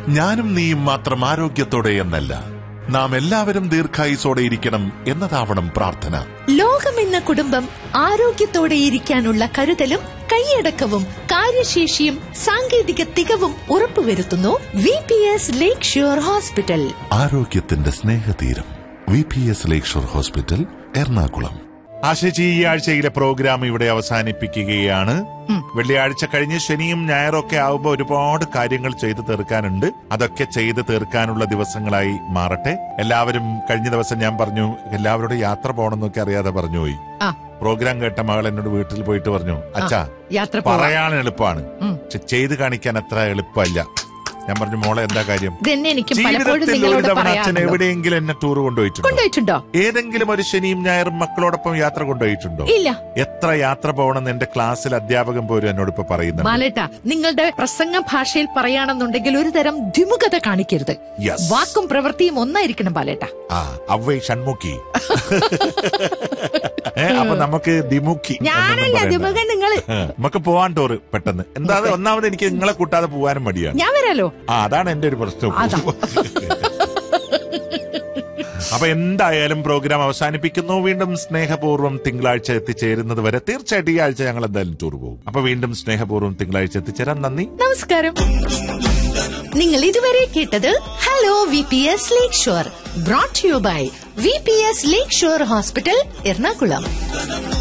ഞാനും നീയും മാത്രം ആരോഗ്യത്തോടെ എന്നല്ല നാം എല്ലാവരും ദീർഘായുസോടെ ഇരിക്കണം എന്നതാവണം പ്രാർത്ഥന ലോകം എന്ന കുടുംബം ആരോഗ്യത്തോടെ ഇരിക്കാനുള്ള കരുതലും കൈയടക്കവും കാര്യശേഷിയും സാങ്കേതിക തികവും ഉറപ്പുവരുത്തുന്നു V P S lakeshore hospital ആരോഗ്യത്തിന്റെ സ്നേഹതീരം V P S lakeshore hospital Ernakulam ആശേച്ചി ഈ ആഴ്ചയിലെ പ്രോഗ്രാം ഇവിടെ അവസാനിപ്പിക്കുകയാണ് വെള്ളിയാഴ്ച കഴിഞ്ഞ് ശനിയും ഞായറും ഒക്കെ ആവുമ്പോൾ ഒരുപാട് കാര്യങ്ങൾ ചെയ്തു തീർക്കാനുണ്ട് അതൊക്കെ ചെയ്തു തീർക്കാനുള്ള ദിവസങ്ങളായി മാറട്ടെ എല്ലാവരും കഴിഞ്ഞ ദിവസം ഞാൻ പറഞ്ഞു എല്ലാവരോടും യാത്ര പോകണമെന്നൊക്കെ അറിയാതെ പറഞ്ഞു പോയി ആ പ്രോഗ്രാം കേട്ട മകൾ എന്നോട് വീട്ടിൽ പോയിട്ട് പറഞ്ഞു അച്ഛാ യാത്ര പോവാം. പറയാൻ എളുപ്പമാണ് ഉം. പക്ഷെ ചെയ്ത് കാണിക്കാൻ അത്ര എളുപ്പമല്ല ഞാൻ പറഞ്ഞു മോളെ എന്താ കാര്യം ഇതന്നെ എനിക്കും പലപ്പോഴും ജീവിതത്തിൽ ഒരു നിങ്ങളോട് തവണ അച്ഛൻ പറയാറുണ്ട് എവിടെയെങ്കിലും എന്നെ ടൂർ കൊണ്ടുപോയിട്ടുണ്ടോ കൊണ്ടുപോയിട്ടുണ്ടോ ഏതെങ്കിലും ഒരു ശനിയും ഞായറും മക്കളോടൊപ്പം യാത്ര കൊണ്ടുപോയിട്ടുണ്ടോ ഇല്ല എത്ര യാത്ര പോകണമെന്ന് എന്റെ ക്ലാസ്സിൽ അധ്യാപകൻ പോലും എന്നോട് ഇപ്പൊ പറയുന്നുണ്ട് ബാലേട്ട നിങ്ങളുടെ പ്രസംഗ ഭാഷയിൽ പറയുകയാണെന്നുണ്ടെങ്കിൽ ഒരു തരം ദ്വിമുഖത കാണിക്കരുത് Yes. വാക്കും പ്രവൃത്തിയും ഒന്നായിരിക്കണം ബാലേട്ട ആ അവൈ ഷൺമുഖി ഏ, അപ്പൊ നമുക്ക് ദിമുഖി എന്നൊന്നും ഞാനല്ല പറയണ്ട. ദ്വിമുഖൻ നിങ്ങള് ഏ, നമുക്ക് പോവാൻ ടൂറ് പെട്ടെന്ന് എന്താ അത് ഒന്നാമത് എനിക്ക് നിങ്ങളെ കൂട്ടാതെ പോവാനും മടിയാണ് ഞാൻ വരാലോ ആ അതാണ് എന്റെ ഒരു പ്രശ്നം അതാ. അപ്പൊ എന്തായാലും പ്രോഗ്രാം അവസാനിപ്പിക്കുന്നു വീണ്ടും സ്നേഹപൂർവ്വം തിങ്കളാഴ്ച എത്തിച്ചേരുന്നത് വരെ തീർച്ചയായിട്ടും ഈ ആഴ്ച ഞങ്ങൾ എന്തായാലും ടൂർ പോകും അപ്പൊ വീണ്ടും സ്നേഹപൂർവ്വം തിങ്കളാഴ്ച എത്തിച്ചേരാൻ നന്ദി നമസ്കാരം നിങ്ങൾ ഇതുവരെ കേട്ടത് hello V P S lakeshore brought you by V P S lakeshore hospital Ernakulam